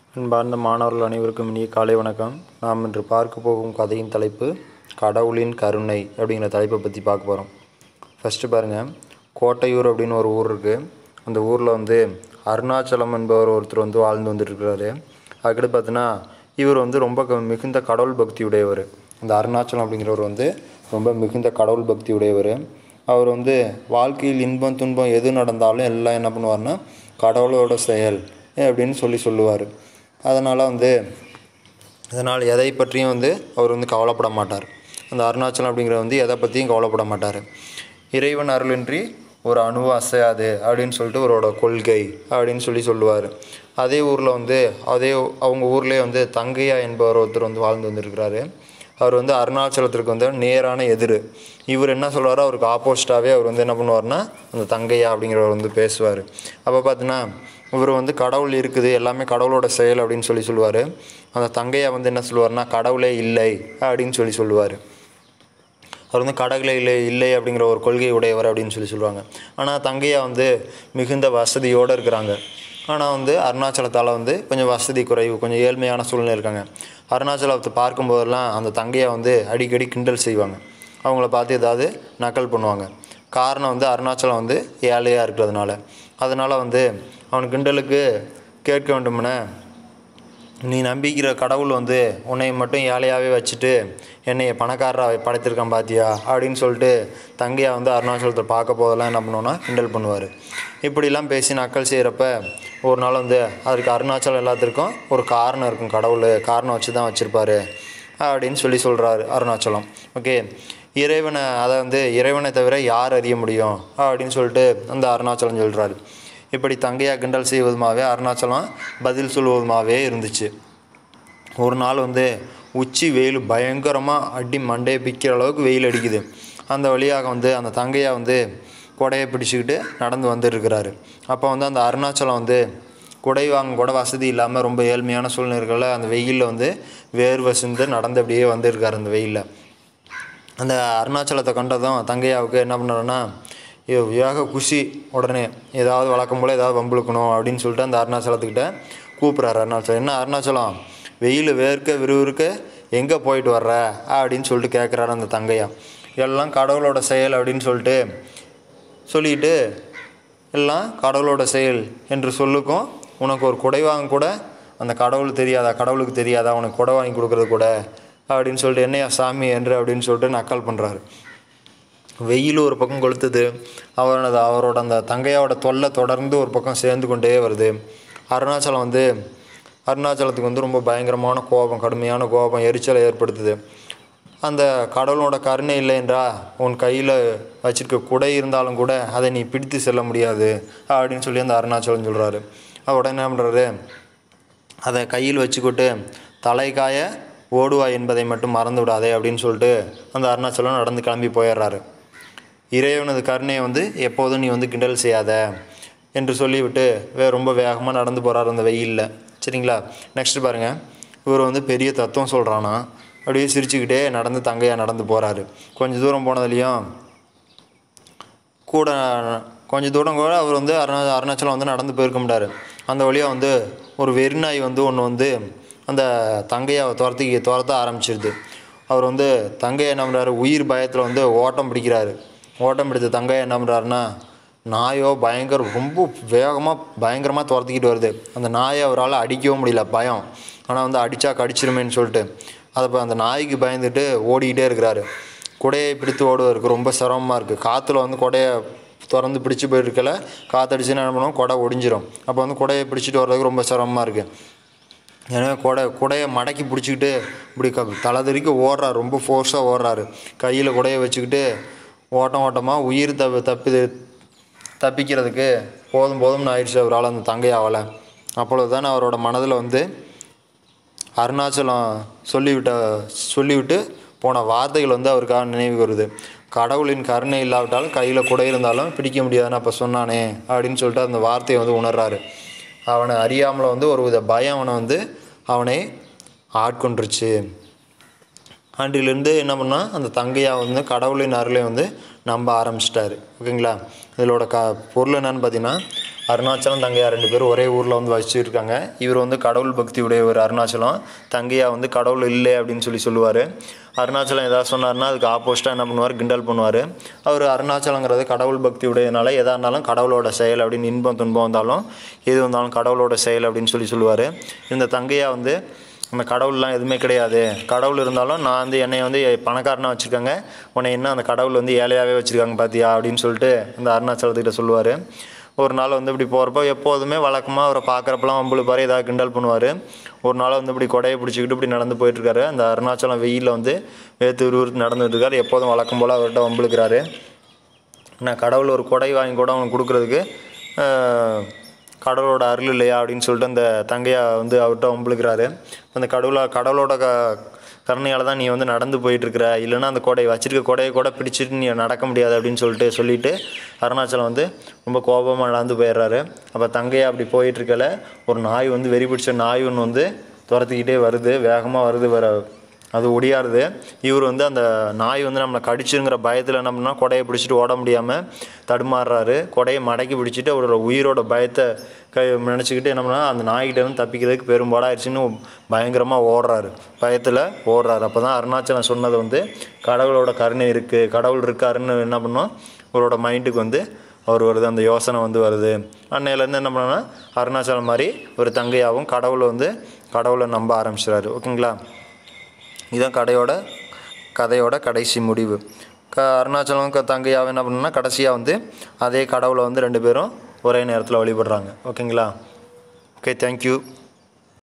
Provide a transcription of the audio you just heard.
அன்பார்ந்த மாணவர்கள் அனைவருக்கும் இனிய காலை வணக்கம் நாம் இன்று பார்க்க போகும் கதையின் தலைப்பு கடவுளின் கருணை அப்படிங்கிற தலைப்பை பற்றி பார்க்க போகிறோம் ஃபஸ்ட்டு பாருங்கள் கோட்டையூர் அப்படின்னு ஒரு ஊர் இருக்குது அந்த ஊரில் வந்து அருணாச்சலம் என்பவர் ஒருத்தர் வந்து வாழ்ந்து வந்துட்டுருக்கிறாரு அதுக்கடுத்து பார்த்தீங்கன்னா இவர் வந்து ரொம்ப க- மிகுந்த கடவுள் பக்தி உடையவர் இந்த அருணாச்சலம் அப்படிங்கிறவர் வந்து ரொம்ப மிகுந்த கடவுள் பக்தி உடையவர் அவர் வந்து வாழ்க்கையில் இன்பம் துன்பம் எது நடந்தாலும் எல்லாம் என்ன பண்ணுவார்னா கடவுளோட செயல் அப்படின்னு சொல்லி சொல்லுவார் அதனால் வந்து இதனால் எதை பற்றியும் வந்து அவர் வந்து கவலைப்பட மாட்டார் அந்த அருணாச்சலம் அப்படிங்கிறவர் வந்து எதை பற்றியும் கவலைப்பட மாட்டார் இறைவன் அருளின்றி ஒரு அணுவு அசையாது அப்படின்னு சொல்லிட்டு அவரோட கொள்கை அப்படின்னு சொல்லி சொல்லுவார் அதே ஊரில் வந்து அதே அவங்க ஊர்லேயே வந்து தங்கையா என்பவர் ஒருத்தர் வந்து வாழ்ந்து வந்திருக்கிறாரு அவர் வந்து அருணாச்சலத்திற்கு வந்து நேரான எதிர் இவர் என்ன சொல்றாரோ அவருக்கு ஆப்போசிட்டாகவே அவர் வந்து என்ன பண்ணுவார்னா அந்த தங்கையா அப்படிங்கிறவர் வந்து பேசுவார் அப்போ பார்த்தீங்கன்னா இவர் வந்து கடவுள் இருக்குது எல்லாமே கடவுளோட செயல் அப்படின்னு சொல்லி சொல்லுவார் அந்த தங்கையா வந்து என்ன சொல்லுவார்னா கடவுளே இல்லை அப்படின்னு சொல்லி சொல்லுவார் அவர் வந்து கடவுளே இல்லை இல்லை அப்படிங்கிற ஒரு கொள்கை உடையவர் அப்படின்னு சொல்லி சொல்லுவாங்க ஆனால் தங்கையா வந்து மிகுந்த வசதியோடு இருக்கிறாங்க ஆனால் வந்து அருணாச்சலத்தால் வந்து கொஞ்சம் வசதி குறைவு கொஞ்சம் ஏழ்மையான சூழ்நிலை இருக்காங்க அருணாச்சலத்தை பார்க்கும்போதெல்லாம் அந்த தங்கையை வந்து அடிக்கடி கிண்டல் செய்வாங்க அவங்கள பார்த்து ஏதாவது நக்கல் பண்ணுவாங்க காரணம் வந்து அருணாச்சலம் வந்து ஏழையாக இருக்கிறதுனால அதனால் வந்து அவன் கிண்டலுக்கு கேட்க வேண்டுமென நீ நம்பிக்கிற கடவுள் வந்து உன்னை மட்டும் ஏழையாகவே வச்சுட்டு என்னைய பணக்காரராக படைத்திருக்கான் பாத்தியா அப்படின்னு சொல்லிட்டு தங்கையா வந்து அருணாச்சலத்தை பார்க்க போதெல்லாம் என்ன பண்ணுவோன்னா கிண்டல் பண்ணுவார் இப்படிலாம் பேசி நக்கல் செய்கிறப்ப ஒரு நாள் வந்து அதுக்கு அருணாச்சலம் எல்லாத்திற்கும் ஒரு காரணம் இருக்கும் கடவுள் காரணம் வச்சு தான் வச்சுருப்பாரு அப்படின்னு சொல்லி சொல்கிறாரு அருணாச்சலம் ஓகே இறைவனை அதை வந்து இறைவனை தவிர யார் அறிய முடியும் அப்படின்னு சொல்லிட்டு அந்த அருணாச்சலம் சொல்கிறாரு இப்படி தங்கையா கிண்டல் செய்வதுமாவே அருணாச்சலம் பதில் சொல்வதுமாவே இருந்துச்சு ஒரு நாள் வந்து உச்சி வெயில் பயங்கரமாக அடி மண்டையை பிக்கிற அளவுக்கு வெயில் அடிக்குது அந்த வழியாக வந்து அந்த தங்கையா வந்து கொடையை பிடிச்சிக்கிட்டு நடந்து வந்துட்டுருக்கிறாரு அப்போ வந்து அந்த அருணாச்சலம் வந்து குடை வாங்க கூட வசதி இல்லாமல் ரொம்ப ஏழ்மையான சூழ்நிலைகளில் அந்த வெயிலில் வந்து வேர்வை சிந்து நடந்து அப்படியே வந்திருக்காரு அந்த வெயிலில் அந்த அருணாச்சலத்தை கண்டதும் தங்கையாவுக்கு என்ன பண்ணுறோன்னா ஏக குஷி உடனே ஏதாவது வழக்கம் போல் ஏதாவது வம்பிழுக்கணும் அப்படின்னு சொல்லிட்டு அந்த அருணாச்சலத்துக்கிட்ட கூப்பிட்றாரு அருணாச்சலம் என்ன அருணாச்சலம் வெயில் வேர்க்க விறுவிறுக்க எங்கே போயிட்டு வர்ற அப்படின்னு சொல்லிட்டு கேட்குறாரு அந்த தங்கையா எல்லாம் கடவுளோட செயல் அப்படின்னு சொல்லிட்டு சொல்லிட்டு எல்லாம் கடவுளோட செயல் என்று சொல்லுக்கும் உனக்கு ஒரு குடை வாங்க கூட அந்த கடவுள் தெரியாதா கடவுளுக்கு தெரியாதா உனக்கு குடை வாங்கி கொடுக்குறது கூட அப்படின்னு சொல்லிட்டு என்னையா சாமி என்று அப்படின்னு சொல்லிட்டு நக்கல் பண்ணுறாரு வெயில் ஒரு பக்கம் கொளுத்துது அவரோட அவரோட அந்த தங்கையோட தொல்லை தொடர்ந்து ஒரு பக்கம் சேர்ந்து கொண்டே வருது அருணாச்சலம் வந்து அருணாச்சலத்துக்கு வந்து ரொம்ப பயங்கரமான கோபம் கடுமையான கோபம் எரிச்சலை ஏற்படுத்துது அந்த கடவுளோட கருணை இல்லை என்றா உன் கையில் வச்சிருக்க குடை இருந்தாலும் கூட அதை நீ பிடித்து செல்ல முடியாது அப்படின்னு சொல்லி அந்த அருணாச்சலம் சொல்கிறாரு உடனே என்ன பண்ணுறாரு அதை கையில் வச்சுக்கிட்டு தலைக்காய ஓடுவாய் என்பதை மட்டும் மறந்து விடாதே அப்படின்னு சொல்லிட்டு அந்த அருணாச்சலம் நடந்து கிளம்பி போயிடுறாரு இறைவனது கருணையை வந்து எப்போதும் நீ வந்து கிண்டல் செய்யாத என்று சொல்லிவிட்டு வே ரொம்ப வேகமாக நடந்து போகிறார் அந்த வெயிலில் சரிங்களா நெக்ஸ்ட் பாருங்கள் இவர் வந்து பெரிய தத்துவம் சொல்கிறானா அப்படியே சிரிச்சுக்கிட்டே நடந்து தங்கையா நடந்து போகிறாரு கொஞ்சம் தூரம் போனதுலேயும் கூட கொஞ்சம் தூரம் கூட அவர் வந்து அருணா அருணாச்சலம் வந்து நடந்து போயிருக்க மாட்டார் அந்த வழியாக வந்து ஒரு வெறிநாய் வந்து ஒன்று வந்து அந்த தங்கையாவை துரத்தி துரத்த ஆரம்பிச்சிருது அவர் வந்து தங்கையை என்ன பண்ணுறாரு உயிர் பயத்தில் வந்து ஓட்டம் பிடிக்கிறாரு ஓட்டம் பிடித்த தங்கையை என்ன பண்ணுறாருன்னா நாயோ பயங்கர ரொம்ப வேகமாக பயங்கரமாக துரத்திக்கிட்டு வருது அந்த நாயை அவரால் அடிக்கவும் முடியல பயம் ஆனால் வந்து அடித்தா கடிச்சிருமேன்னு சொல்லிட்டு அதை இப்போ அந்த நாய்க்கு பயந்துட்டு ஓடிக்கிட்டே இருக்கிறாரு குடையை பிடித்து ஓடுவதற்கு ரொம்ப சிரமமாக இருக்குது காற்றுல வந்து குடையை திறந்து பிடிச்சி போயிருக்கல காற்றடிச்சுன்னா என்ன பண்ணுவோம் குடை ஒடிஞ்சிரும் அப்போ வந்து குடையை பிடிச்சிட்டு வர்றதுக்கு ரொம்ப சிரமமாக இருக்குது எனவே குடை குடையை மடக்கி பிடிச்சிக்கிட்டு இப்படி க தலைதறிக்க ஓடுறாரு ரொம்ப ஃபோர்ஸாக ஓடுறாரு கையில் குடையை வச்சுக்கிட்டு ஓட்டம் ஓட்டமாக உயிர் தப்பி தப்பி தப்பிக்கிறதுக்கு போதும் போதும்னு ஆயிடுச்சு அவரால் அந்த தங்கையாவலை அப்பொழுது தான் அவரோட மனதில் வந்து அருணாச்சலம் சொல்லிவிட்ட சொல்லிவிட்டு போன வார்த்தைகள் வந்து அவருக்காக நினைவு வருது கடவுளின் கருணை இல்லாவிட்டாலும் கையில் குடை இருந்தாலும் பிடிக்க முடியாதுன்னு அப்போ சொன்னானே அப்படின்னு சொல்லிட்டு அந்த வார்த்தையை வந்து உணர்றாரு அவனை அறியாமல் வந்து ஒரு வித பயம் அவனை வந்து அவனை ஆட்கொண்டுருச்சு அன்றிலிருந்து என்ன பண்ணால் அந்த தங்கையா வந்து கடவுளின் அருளை வந்து நம்ப ஆரம்பிச்சிட்டாரு ஓகேங்களா இதோட க பொருள் என்னன்னு பார்த்தீங்கன்னா அருணாச்சலம் தங்கையா ரெண்டு பேரும் ஒரே ஊரில் வந்து வசிச்சுட்டு இருக்காங்க இவர் வந்து கடவுள் பக்தி உடையவர் அருணாச்சலம் தங்கையா வந்து கடவுள் இல்லை அப்படின்னு சொல்லி சொல்லுவார் அருணாச்சலம் ஏதாவது சொன்னார்னா அதுக்கு ஆப்போசிட்டாக என்ன பண்ணுவார் கிண்டல் பண்ணுவார் அவர் அருணாச்சலங்கிறது கடவுள் பக்தி உடையனால எதாக இருந்தாலும் கடவுளோட செயல் அப்படின்னு இன்பம் துன்பம் வந்தாலும் எது வந்தாலும் கடவுளோட செயல் அப்படின்னு சொல்லி சொல்லுவார் இந்த தங்கையா வந்து அந்த கடவுள்லாம் எதுவுமே கிடையாது கடவுள் இருந்தாலும் நான் வந்து என்னை வந்து பணக்காரனாக வச்சுருக்காங்க உன்னை என்ன அந்த கடவுள் வந்து ஏழையாகவே வச்சுருக்காங்க பார்த்தியா அப்படின்னு சொல்லிட்டு இந்த அருணாச்சலத்துக்கிட்ட சொல்லுவார் ஒரு நாள் வந்து இப்படி போகிறப்போ எப்போதுமே வழக்கமாக அவரை பார்க்குறப்பெல்லாம் வம்புல பாரு ஏதாவது கிண்டல் பண்ணுவார் ஒரு நாள் வந்து இப்படி கொடையை பிடிச்சிக்கிட்டு இப்படி நடந்து போயிட்டுருக்காரு அந்த அருணாச்சலம் வெயிலில் வந்து வேத்து உருவுறுத்து நடந்துட்டு இருக்காரு எப்போதும் வழக்கம் போல் அவர்கிட்ட வம்புழுக்கிறாரு நான் கடவுள் ஒரு கொடை வாங்கி கூட அவனுக்கு கொடுக்குறதுக்கு ஆஹ், கடவுளோட அருள் இல்லையா அப்படின்னு சொல்லிட்டு அந்த தங்கையா வந்து அவர்கிட்ட வம்புழுக்கிறாரு அந்த கடவுளை கடவுளோட க கருணையால் தான் நீ வந்து நடந்து போயிட்டுருக்கிற இல்லைன்னா அந்த கொடை வச்சிருக்க கொடையை கூட பிடிச்சிட்டு நீ நடக்க முடியாது அப்படின்னு சொல்லிட்டு சொல்லிட்டு அருணாச்சலம் வந்து ரொம்ப கோபமாக நடந்து போயிடுறாரு அப்போ தங்கையா அப்படி போயிட்டுருக்கல ஒரு நாய் வந்து வெறி பிடிச்ச நாய் ஒன்று வந்து துரத்திக்கிட்டே வருது வேகமாக வருது வர அது ஒடியாருது இவர் வந்து அந்த நாய் வந்து நம்மளை கடிச்சுங்கிற பயத்தில் என்ன பண்ணால் கொடையை பிடிச்சிட்டு ஓட முடியாமல் தடுமாறுறாரு கொடையை மடக்கி பிடிச்சிட்டு அவரோட உயிரோட பயத்தை கை நினச்சிக்கிட்டு என்ன பண்ணால் அந்த நாய்கிட்ட இருந்து தப்பிக்கிறதுக்கு பெரும்பாடாயிருச்சுன்னு பயங்கரமாக ஓடுறாரு பயத்தில் ஓடுறாரு அப்போ தான் அருணாச்சலம் சொன்னது வந்து கடவுளோட கருணை இருக்குது கடவுள் இருக்காருன்னு என்ன பண்ணோம் அவரோட மைண்டுக்கு வந்து அவர் வருது அந்த யோசனை வந்து வருது அன்னையிலேருந்து என்ன பண்ணோன்னா அருணாச்சலம் மாதிரி ஒரு தங்கையாகவும் கடவுளை வந்து கடவுளை நம்ப ஆரம்பிச்சிடாரு ஓகேங்களா இதுதான் கடையோட கதையோட கடைசி முடிவு க அருணாச்சலம் க தங்கையாவும் என்ன பண்ணணும்னா கடைசியாக வந்து அதே கடவுளை வந்து ரெண்டு பேரும் ஒரே நேரத்தில் வழிபடுறாங்க ஓகேங்களா ஓகே தேங்க்யூ